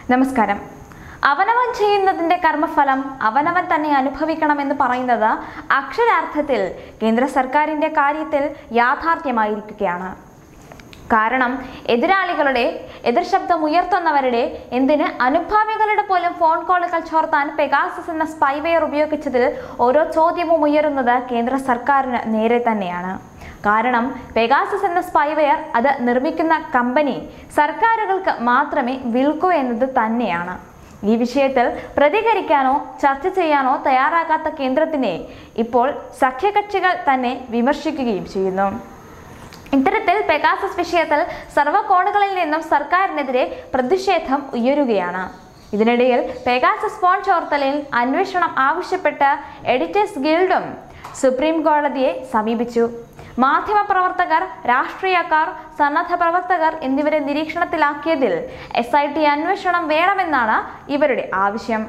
നമസ്കാരം അവനവൻ ചെയ്യുന്നതിന്റെ കർമ്മഫലം അവനവൻ തന്നെ അനുഭവിക്കണമെന്ന് പറയുന്നത് അക്ഷരാർത്ഥത്തിൽ കേന്ദ്ര സർക്കാരിന്റെ കാര്യത്തിൽ യാഥാർത്ഥ്യമായിരിക്കുകയാണ് കാരണം എതിരാളികളുടെ എതിർശബ്ദം ഉയർത്തുന്നവരുടെ എന്തിന് അനുഭാവികളുടെ പോലും ഫോൺ കോളുകൾ ചോർത്താൻ പെഗാസസ് എന്ന സ്പൈവെയർ ഉപയോഗിച്ചതിൽ ഓരോ ചോദ്യവും ഉയരുന്നത് കേന്ദ്ര സർക്കാരിന് നേരെ തന്നെയാണ് കാരണം പെഗാസസ് എന്ന സ്പൈവെയർ അത് നിർമ്മിക്കുന്ന കമ്പനി സർക്കാരുകൾക്ക് മാത്രമേ വിൽക്കൂ എന്നത് തന്നെയാണ് ഈ വിഷയത്തിൽ പ്രതികരിക്കാനോ ചർച്ച ചെയ്യാനോ തയ്യാറാകാത്ത കേന്ദ്രത്തിനെ ഇപ്പോൾ സഖ്യകക്ഷികൾ തന്നെ വിമർശിക്കുകയും ചെയ്യുന്നു ഇത്തരത്തിൽ പെഗാസസ് വിഷയത്തിൽ സർവ്വകോണുകളിൽ നിന്നും സർക്കാരിനെതിരെ പ്രതിഷേധം ഉയരുകയാണ് ഇതിനിടയിൽ പെഗാസസ് ഫോൺ ചോർത്തലിൽ അന്വേഷണം ആവശ്യപ്പെട്ട് എഡിറ്റേഴ്സ് ഗിൽഡും സുപ്രീം കോടതിയെ സമീപിച്ചു മാധ്യമപ്രവർത്തകർ രാഷ്ട്രീയക്കാർ സന്നദ്ധ പ്രവർത്തകർ എന്നിവരെ നിരീക്ഷണത്തിലാക്കിയതിൽ എസ് ഐ ടി അന്വേഷണം വേണമെന്നാണ് ഇവരുടെ ആവശ്യം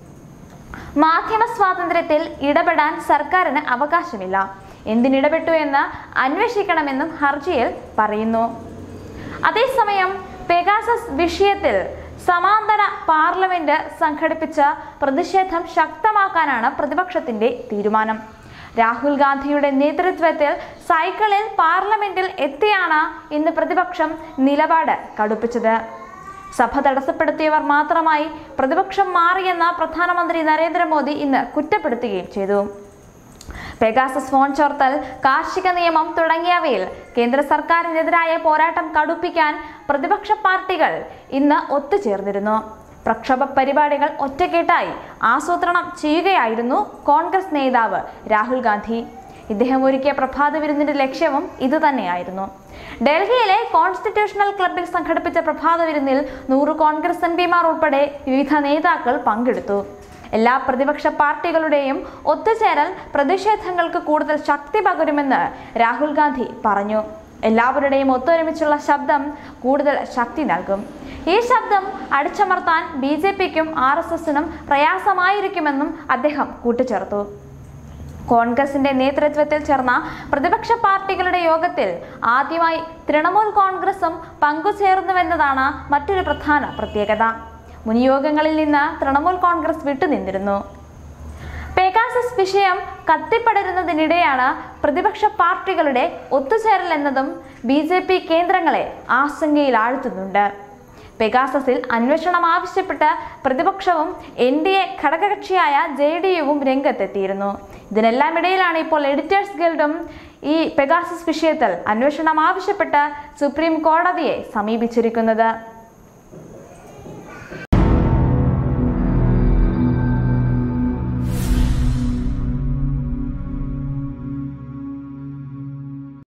മാധ്യമ സ്വാതന്ത്ര്യത്തിൽ ഇടപെടാൻ സർക്കാരിന് അവകാശമില്ല എന്തിനിടപെട്ടു എന്ന് അന്വേഷിക്കണമെന്നും ഹർജിയിൽ പറയുന്നു അതേസമയം പെഗാസസ് വിഷയത്തിൽ സമാന്തര പാർലമെന്റ് സംഘടിപ്പിച്ച പ്രതിഷേധം ശക്തമാക്കാനാണ് പ്രതിപക്ഷത്തിന്റെ തീരുമാനം രാഹുൽ ഗാന്ധിയുടെ നേതൃത്വത്തിൽ സൈക്കിളിൽ പാർലമെന്റിൽ എത്തിയാണ് ഇന്ന് പ്രതിപക്ഷം നിലപാട് കടുപ്പിച്ചത് സഭ തടസ്സപ്പെടുത്തിയവർ മാത്രമായി പ്രതിപക്ഷം മാറിയെന്ന പ്രധാനമന്ത്രി നരേന്ദ്രമോദി ഇന്ന് കുറ്റപ്പെടുത്തുകയും ചെയ്തു പെഗാസസ് ഫോൺ ചോർത്തൽ കാർഷിക നിയമം തുടങ്ങിയവയിൽ കേന്ദ്ര സർക്കാരിനെതിരായ പോരാട്ടം കടുപ്പിക്കാൻ പ്രതിപക്ഷ പാർട്ടികൾ ഇന്ന് ഒത്തുചേർന്നിരുന്നു പ്രക്ഷോഭ പരിപാടികൾ ഒറ്റക്കെട്ടായി ആസൂത്രണം ചെയ്യുകയായിരുന്നു കോൺഗ്രസ് നേതാവ് രാഹുൽ ഗാന്ധി ഇദ്ദേഹം ഒരുക്കിയ പ്രഭാത വിരുന്നിന്റെ ലക്ഷ്യവും ഇതുതന്നെയായിരുന്നു ഡൽഹിയിലെ കോൺസ്റ്റിറ്റ്യൂഷണൽ ക്ലബിൽ സംഘടിപ്പിച്ച പ്രഭാത വിരുന്നിൽ നൂറ് കോൺഗ്രസ് എം പിമാർ ഉൾപ്പെടെ വിവിധ നേതാക്കൾ പങ്കെടുത്തു എല്ലാ പ്രതിപക്ഷ പാർട്ടികളുടെയും ഒത്തുചേരൽ പ്രതിഷേധങ്ങൾക്ക് കൂടുതൽ ശക്തി പകരുമെന്ന് രാഹുൽ ഗാന്ധി പറഞ്ഞു എല്ലാവരുടെയും ഒത്തൊരുമിച്ചുള്ള ശബ്ദം കൂടുതൽ ശക്തി നൽകും ഈ ശബ്ദം അടിച്ചമർത്താൻ ബി ജെ പിക്കും ആർ എസ് എസിനും പ്രയാസമായിരിക്കുമെന്നും അദ്ദേഹം കൂട്ടിച്ചേർത്തു കോൺഗ്രസിന്റെ നേതൃത്വത്തിൽ ചേർന്ന പ്രതിപക്ഷ പാർട്ടികളുടെ യോഗത്തിൽ ആദ്യമായി തൃണമൂൽ കോൺഗ്രസും പങ്കുചേർന്നുവെന്നതാണ് മറ്റൊരു പ്രധാന പ്രത്യേകത മുൻയോഗങ്ങളിൽ നിന്ന് തൃണമൂൽ കോൺഗ്രസ് വിട്ടുനിന്നിരുന്നു പെഗാസസ് വിഷയം കത്തിപ്പടരുന്നതിനിടെയാണ് പ്രതിപക്ഷ പാർട്ടികളുടെ ഒത്തുചേരൽ എന്നതും ബി ജെ പി കേന്ദ്രങ്ങളെ ആശങ്കയിൽ ആഴ്ത്തുന്നുണ്ട് പെഗാസസിൽ അന്വേഷണം ആവശ്യപ്പെട്ട് പ്രതിപക്ഷവും എൻ ഡി എ ഘടകകക്ഷിയായ ജെ ഡി യുവും രംഗത്തെത്തിയിരുന്നു ഇതിനെല്ലാം ഇടയിലാണ് ഇപ്പോൾ എഡിറ്റേഴ്സ് ഗിൽഡും ഈ പെഗാസസ് വിഷയത്തിൽ അന്വേഷണം ആവശ്യപ്പെട്ട് സുപ്രീം കോടതിയെ സമീപിച്ചിരിക്കുന്നത്